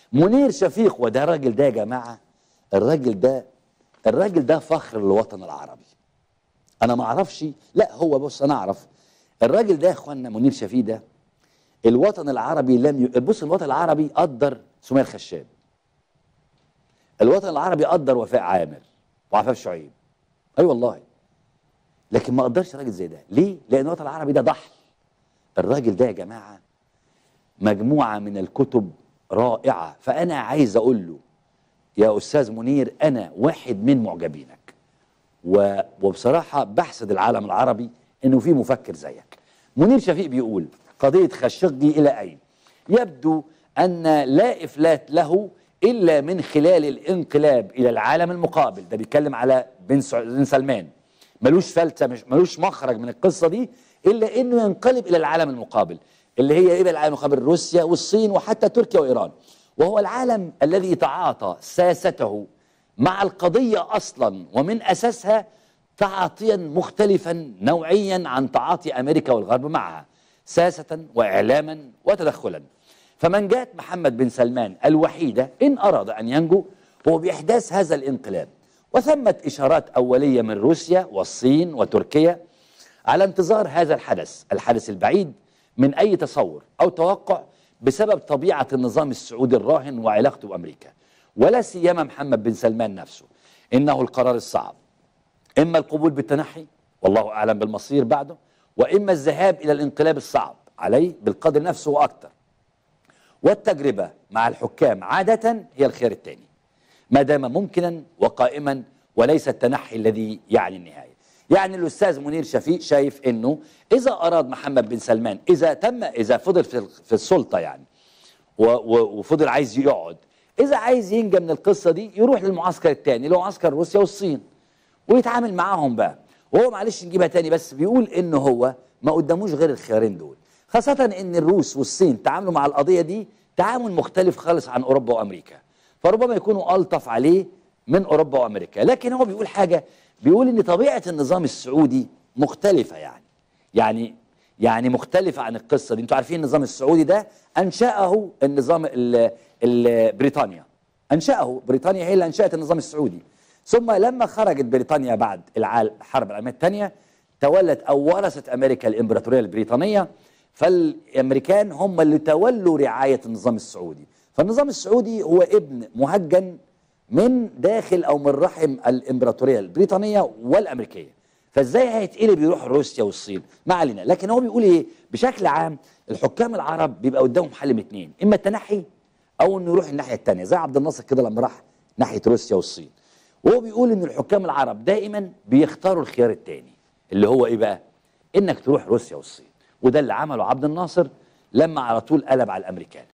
منير شفيق وده الراجل ده يا جماعه الراجل ده الراجل ده فخر للوطن العربي انا ما اعرفش لا هو بص انا اعرف الراجل ده يا اخوانا منير شفيق ده الوطن العربي لم ي... بص الوطن العربي قدر سمير خشاب الوطن العربي قدر وفاء عامر وعفاف شعيب اي أيوة والله لكن ما قدرش راجل زي ده ليه لان الوطن العربي ده ضحل الراجل ده يا جماعه مجموعه من الكتب رائعه فانا عايز اقول له يا استاذ منير انا واحد من معجبينك و... وبصراحه بحسد العالم العربي انه في مفكر زيك منير شفيق بيقول قضيه خاشقجي الى اين يبدو ان لا افلات له الا من خلال الانقلاب الى العالم المقابل ده بيتكلم على بن سع- بن سلمان ملوش فلتة مش ملوش مخرج من القصه دي الا انه ينقلب الى العالم المقابل اللي هي ايه بقى العالم المقابل روسيا والصين وحتى تركيا وايران وهو العالم الذي تعاطى ساسته مع القضيه اصلا ومن اساسها تعاطيا مختلفا نوعيا عن تعاطي امريكا والغرب معها ساسه واعلاما وتدخلا فمن جاءت محمد بن سلمان الوحيده ان اراد ان ينجو هو باحداث هذا الانقلاب وثمت اشارات اوليه من روسيا والصين وتركيا على انتظار هذا الحدث الحدث البعيد من اي تصور او توقع بسبب طبيعه النظام السعودي الراهن وعلاقته بامريكا ولا سيما محمد بن سلمان نفسه انه القرار الصعب اما القبول بالتنحي والله اعلم بالمصير بعده واما الذهاب الى الانقلاب الصعب عليه بالقدر نفسه واكثر والتجربه مع الحكام عاده هي الخيار الثاني ما دام ممكنا وقائما وليس التنحي الذي يعني النهايه يعني الاستاذ منير شفيق شايف انه اذا اراد محمد بن سلمان اذا تم اذا فضل في في السلطه يعني و- و- وفضل عايز يقعد اذا عايز ينجى من القصه دي يروح للمعسكر الثاني اللي هو معسكر روسيا والصين ويتعامل معاهم بقى وهو معلش نجيبها تاني بس بيقول انه هو ما قداموش غير الخيارين دول خاصة ان الروس والصين تعاملوا مع القضية دي تعامل مختلف خالص عن اوروبا وامريكا فربما يكونوا الطف عليه من اوروبا وامريكا لكن هو بيقول حاجة بيقول ان طبيعة النظام السعودي مختلفة يعني يعني يعني مختلفة عن القصة دي انتوا عارفين النظام السعودي ده انشأه النظام ال- ال- بريطانيا انشأه بريطانيا هي اللي انشأت النظام السعودي ثم لما خرجت بريطانيا بعد العال- الحرب العالميه الثانيه تولت او ورثت امريكا الامبراطوريه البريطانيه فالامريكان هم اللي تولوا رعايه النظام السعودي فالنظام السعودي هو ابن مهجن من داخل او من رحم الامبراطوريه البريطانيه والامريكيه فازاي هيتقلب يروح روسيا والصين ما علينا لكن هو بيقول ايه بشكل عام الحكام العرب بيبقى قدامهم حل من اتنين اما التنحي او انه يروح الناحيه الثانيه زي عبد الناصر كده لما راح ناحيه روسيا والصين وهو بيقول ان الحكام العرب دائما بيختاروا الخيار الثاني اللي هو ايه بقى انك تروح روسيا والصين وده اللي عمله عبد الناصر لما على طول قلب على الامريكان